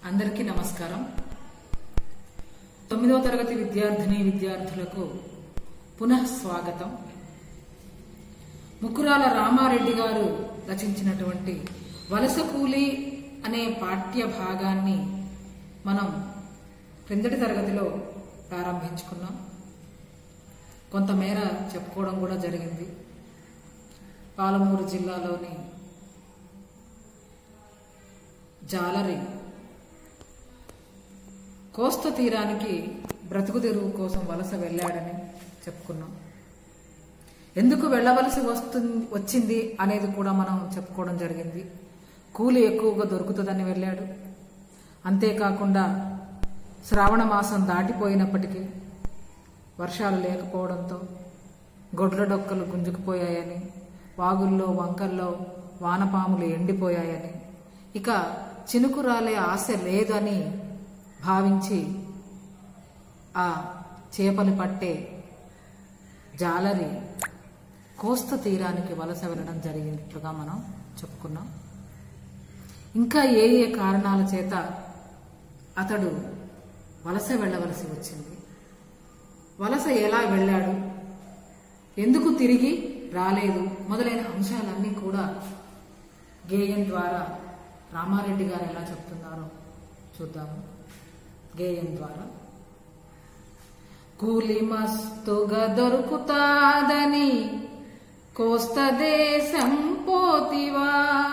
అందరికీ నమస్కారం తొమ్మిదవ తరగతి విద్యార్థిని విద్యార్థులకు పునః స్వాగతం ముకురాల రామారెడ్డి గారు రచించినటువంటి వలస కూలి అనే పాఠ్య భాగాన్ని మనం క్రిందటి తరగతిలో ప్రారంభించుకున్నాం కొంతమేర చెప్పుకోవడం కూడా జరిగింది పాలమూరు జిల్లాలోని జాలరి కోస్త తీరానికి బ్రతుకు తెరువు కోసం వలస వెళ్ళాడని చెప్పుకున్నాం ఎందుకు వెళ్ళవలసి వస్తుంది వచ్చింది అనేది కూడా మనం చెప్పుకోవడం జరిగింది కూలి ఎక్కువగా దొరుకుతుందని వెళ్ళాడు అంతేకాకుండా శ్రావణ మాసం దాటిపోయినప్పటికీ వర్షాలు లేకపోవడంతో గొడ్ల డొక్కలు గుంజుకుపోయాయని వాగుల్లో వంకల్లో వానపాములు ఎండిపోయాయని ఇక చినుకు రాలే ఆశ లేదని భావించి ఆ చేపలు పట్టే జాలరి కోస్త తీరానికి వలస వెళ్ళడం జరిగినట్లుగా మనం చెప్పుకున్నాం ఇంకా ఏ ఏ కారణాల చేత అతడు వలస వెళ్ళవలసి వచ్చింది వలస ఎలా వెళ్ళాడు ఎందుకు తిరిగి రాలేదు మొదలైన అంశాలన్నీ కూడా గేయం ద్వారా రామారెడ్డి గారు ఎలా చెప్తున్నారో చూద్దాము గేయం ద్వారా కూలి మస్తుగా దొరుకుతాదని కోస్త దేశం పోతివా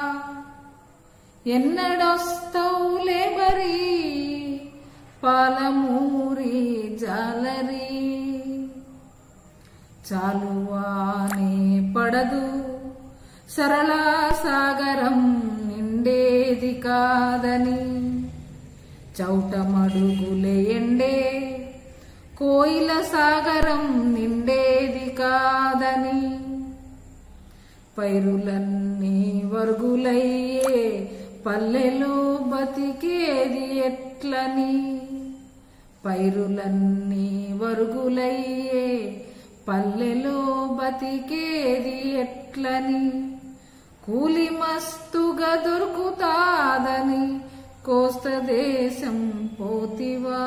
ఎన్నడొస్తవులే బరి పాలమూరి జాలరి చాలువానే పడదు సరళ సాగరం నిండేది కాదని చౌటమడుగులే ఎండే కోయిల సాగరం నిండేది కాదని పైరులన్నీ వరుగులయ్యే పల్లెలో బతికేది ఎట్లని పైరులన్నీ వరుగులయ్యే పల్లెలో బతికేది ఎట్లని కూలి మస్తుగా దొరుకుతాదని కోస్త దేశం పోతివా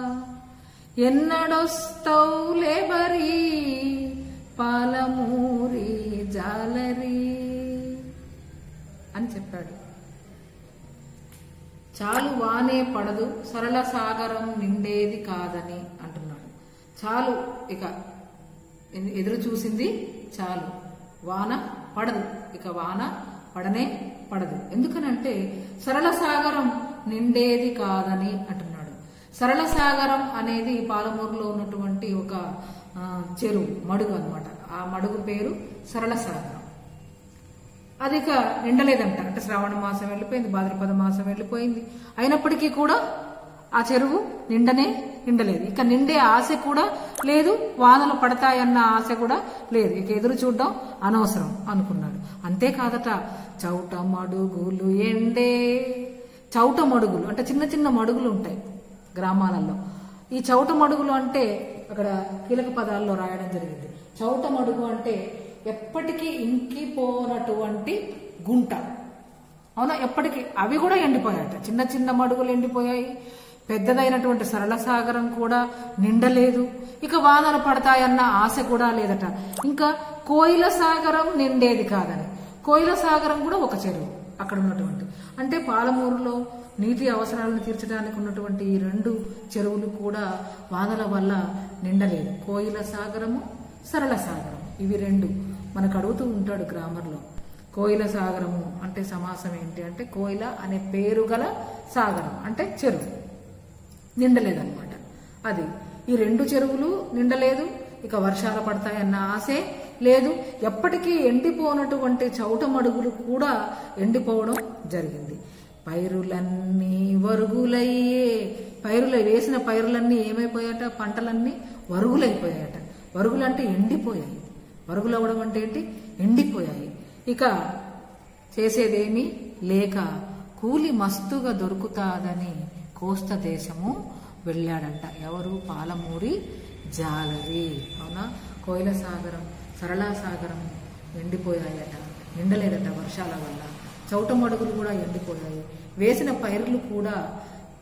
ఎన్నడొస్తవులే బరీ పాలమూరి జాలరి అని చెప్పాడు చాలు వానే పడదు సరళ సాగరం నిండేది కాదని అంటున్నాడు చాలు ఇక ఎ- ఎదురు చూసింది చాలు వాన పడదు ఇక వాన పడనే పడదు ఎందుకనంటే సరళ సాగరం నిండేది కాదని అంటున్నాడు సరళ సాగరం అనేది పాలమూరులో ఉన్నటువంటి ఒక ఆ, చెరువు మడుగు అన్నమాట ఆ మడుగు పేరు సరళ సాగరం అది ఇక నిండలేదంట అంటే శ్రావణ మాసం వెళ్ళిపోయింది భాద్రపద మాసం వెళ్ళిపోయింది అయినప్పటికీ కూడా ఆ చెరువు నిండనే నిండలేదు ఇక నిండే ఆశ కూడా లేదు వానలు పడతాయన్న ఆశ కూడా లేదు ఇక ఎదురు చూడడం అనవసరం అనుకున్నాడు అంతేకాదట చౌట మడుగులు ఎండే చౌట మడుగులు అంటే చిన్న చిన్న మడుగులు ఉంటాయి గ్రామాలలో ఈ చౌట మడుగులు అంటే అక్కడ కీలక పదాల్లో రాయడం జరిగింది చౌట మడుగు అంటే ఎప్పటికీ ఇంకిపోనటువంటి గుంట అవునా ఎప్పటికీ అవి కూడా ఎండిపోయాయట చిన్న చిన్న మడుగులు ఎండిపోయాయి పెద్దదైనటువంటి సరళ సాగరం కూడా నిండలేదు ఇక వానలు పడతాయన్న ఆశ కూడా లేదట ఇంకా కోయిల సాగరం నిండేది కాదని కోయిల సాగరం కూడా ఒక చెరువు అక్కడ ఉన్నటువంటి అంటే పాలమూరులో నీటి అవసరాలను తీర్చడానికి ఉన్నటువంటి ఈ రెండు చెరువులు కూడా వానల వల్ల నిండలేదు కోయిల సాగరము సరళ సాగరం ఇవి రెండు మనకు అడుగుతూ ఉంటాడు గ్రామర్లో కోయిల సాగరము అంటే సమాసం ఏంటి అంటే కోయిల అనే పేరు గల సాగరం అంటే చెరువు నిండలేదన్నమాట అది ఈ రెండు చెరువులు నిండలేదు ఇక వర్షాలు పడతాయన్న ఆశే లేదు ఎప్పటికీ ఎండిపోనటువంటి చౌట మడుగులు కూడా ఎండిపోవడం జరిగింది పైరులన్నీ వరుగులయ్యే పైరులు వేసిన పైరులన్నీ ఏమైపోయాట పంటలన్నీ వరుగులైపోయాయట వరుగులంటే ఎండిపోయాయి వరుగులు అవ్వడం అంటే ఏంటి ఎండిపోయాయి ఇక చేసేదేమీ లేక కూలి మస్తుగా దొరుకుతాదని కోస్త దేశము వెళ్ళాడంట ఎవరు పాలమూరి జాలరి అవునా కోయిల సాగరం సరళా సాగరం ఎండిపోయాయట నిండలేదట వర్షాల వల్ల చౌటమడుగులు కూడా ఎండిపోయాయి వేసిన పైర్లు కూడా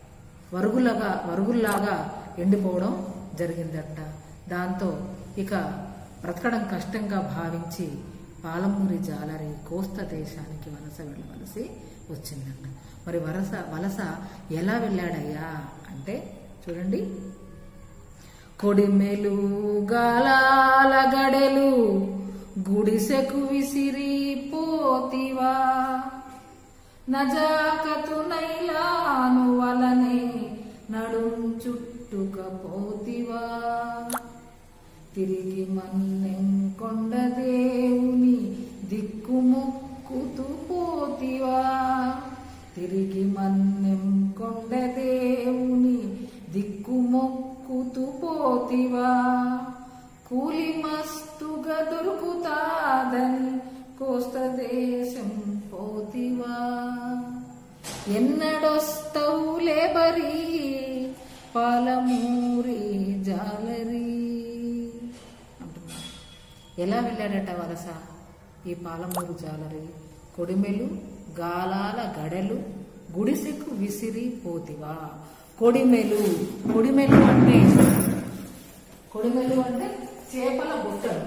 వరుగులాగా వరుగుల్లాగా ఎండిపోవడం జరిగిందట దాంతో ఇక బ్రతకడం కష్టంగా భావించి పాలమూరి జాలరి కోస్త దేశానికి వలస వెళ్ళవలసి వచ్చిందంట మరి వలస వలస ఎలా వెళ్ళాడయ్యా అంటే చూడండి కొడిమెలు గాలాల గడెలు గుడిసెకు విసిరి పోతివా నజాకతు నైలాను వలనే నడుం చుట్టుకపోతివా తిరిగి మన్నెం కొండ దేవుని దిక్కుముక్కుతూ పోతివా తిరిగి మన్నెం కొండ దేవుని దిక్కుమొక్కుతూ పోతివా కూలి మస్తుగా దొరుకుతాదని కోస్త దేశం పోతివా ఎన్నడొస్తవు లేబరి పాలమూరి జాలరి అంటున్నాడు ఎలా వెళ్ళాడట వలస ఈ పాలమూరు జాలరి కొడిమెలు గాలాల గడెలు గుడిసెకు విసిరి పోతివా కొడిమెలు కొడిమెలు అంటే కొడిమెలు అంటే చేపల బుట్టలు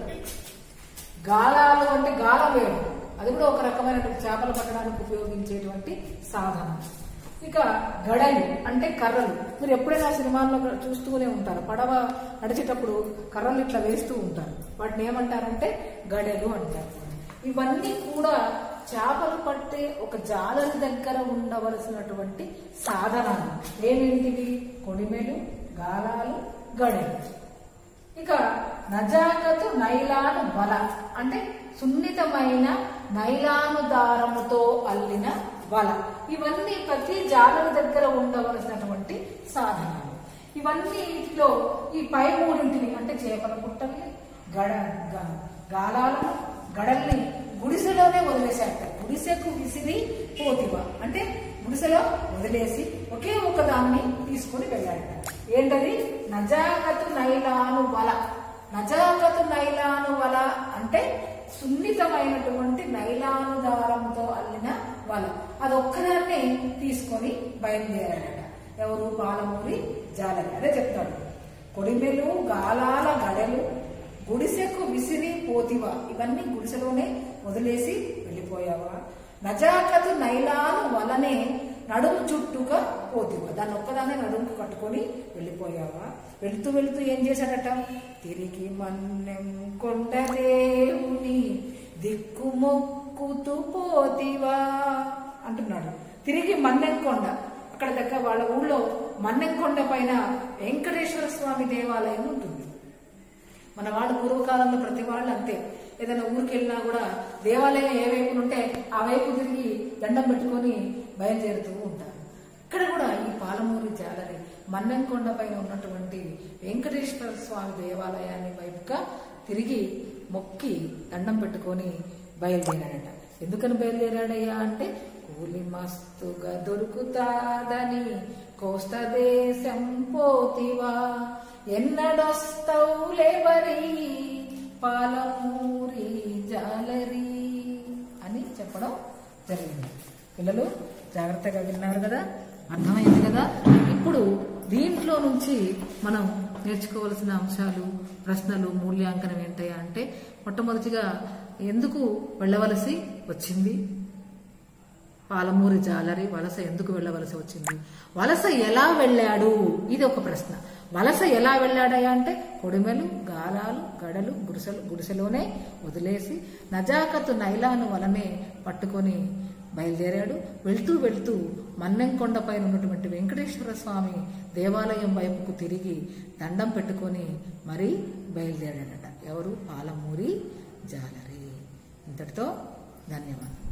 గాలాలు అంటే గాలం వేయడం అది కూడా ఒక రకమైనటువంటి చేపలు పట్టడానికి ఉపయోగించేటువంటి సాధనం ఇక గడలు అంటే కర్రలు మీరు ఎప్పుడైనా సినిమాల్లో చూస్తూనే ఉంటారు పడవ నడిచేటప్పుడు కర్రలు ఇట్లా వేస్తూ ఉంటారు వాటిని ఏమంటారంటే గడెలు అంటారు ఇవన్నీ కూడా చేపలు పట్టే ఒక జాలరి దగ్గర ఉండవలసినటువంటి సాధనాలు ఏమేంటివి కొడిమెలు గాలాలు గడెలు ఇక నజాకతు నైలాను బల అంటే సున్నితమైన నైలాను దారముతో అల్లిన వల ఇవన్నీ ప్రతి జాలరి దగ్గర ఉండవలసినటువంటి సాధనాలు ఇవన్నీ వీటిలో ఈ పై మూడింటిని అంటే చేపల పుట్టల్ని గడ గ- గాలాలను గడల్ని గుడిసెలోనే వదిలేశారట గుడిసెకు విసిరి పోతివా అంటే గుడిసెలో వదిలేసి ఒకే ఒక దాన్ని తీసుకొని వెళ్ళాడట ఏంటది నజాకతు నైలాను వల నజాకతు నైలాను వల అంటే సున్నితమైనటువంటి నైలాను దారంతో అల్లిన వల అదొక్కదాన్ని తీసుకొని బయలుదేరాడట ఎవరు పాలమూరి జాలరి అదే చెప్తాడు కొడిమెలు గాలాల గడెలు గుడిసెకు విసిరి పోతివా ఇవన్నీ గుడిసెలోనే వదిలేసి వెళ్ళిపోయావా నజాకతు నైలాను వలనే నడుము చుట్టుగా పోతివా దాన్ని ఒక్కదాన్ని నడుముకు కట్టుకొని వెళ్ళిపోయావా వెళుతూ వెళుతూ ఏం చేశాడట తిరిగి మన్నెం కొండ దేవుని దిక్కు మొక్కుతూ పోతివా అంటున్నాడు తిరిగి మన్నెంకొండ అక్కడ దగ్గర వాళ్ళ ఊళ్ళో మన్నెంకొండ పైన వెంకటేశ్వర స్వామి దేవాలయం ఉంటుంది మన వాళ్ళు పూర్వకాలంలో ప్రతి వాళ్ళు అంతే ఏదైనా ఊరికి వెళ్ళినా కూడా దేవాలయం ఏ వైపు ఉంటే ఆ వైపు తిరిగి దండం పెట్టుకొని బయలుదేరుతూ ఉంటారు ఇక్కడ కూడా ఈ పాలమూరి జాలరి మన్నెంకొండ పైన ఉన్నటువంటి వెంకటేశ్వర స్వామి దేవాలయాన్ని వైపుగా తిరిగి మొక్కి దండం పెట్టుకొని బయలుదేరాడట ఎందుకని బయలుదేరాడయ్యా అంటే కూలి మస్తుగా దొరుకుతాదని కోస్త దేశం పోతివా ఎన్నడొస్తావు లేబరి పాలమూరి జాలరి అని చెప్పడం జరిగింది పిల్లలు జాగ్రత్తగా విన్నారు కదా అర్థమైంది కదా ఇప్పుడు దీంట్లో నుంచి మనం నేర్చుకోవాల్సిన అంశాలు ప్రశ్నలు మూల్యాంకనం ఏంటయ్యా అంటే మొట్టమొదటిగా ఎందుకు వెళ్ళవలసి వచ్చింది పాలమూరి జాలరి వలస ఎందుకు వెళ్ళవలసి వచ్చింది వలస ఎలా వెళ్ళాడు ఇది ఒక ప్రశ్న వలస ఎలా వెళ్ళాడయ్యా అంటే కొడిమెలు గాలాలు గడలు గుడిసెలు గుడిసెలోనే వదిలేసి నజాకతు నైలాను వలనే పట్టుకొని బయలుదేరాడు వెళ్తూ వెళ్తూ మన్నెంకొండ పైన ఉన్నటువంటి వెంకటేశ్వర స్వామి దేవాలయం వైపుకు తిరిగి దండం పెట్టుకొని మరీ బయలుదేరాడట ఎవరు పాలమూరి జాలరి ఇంతటితో ధన్యవాదాలు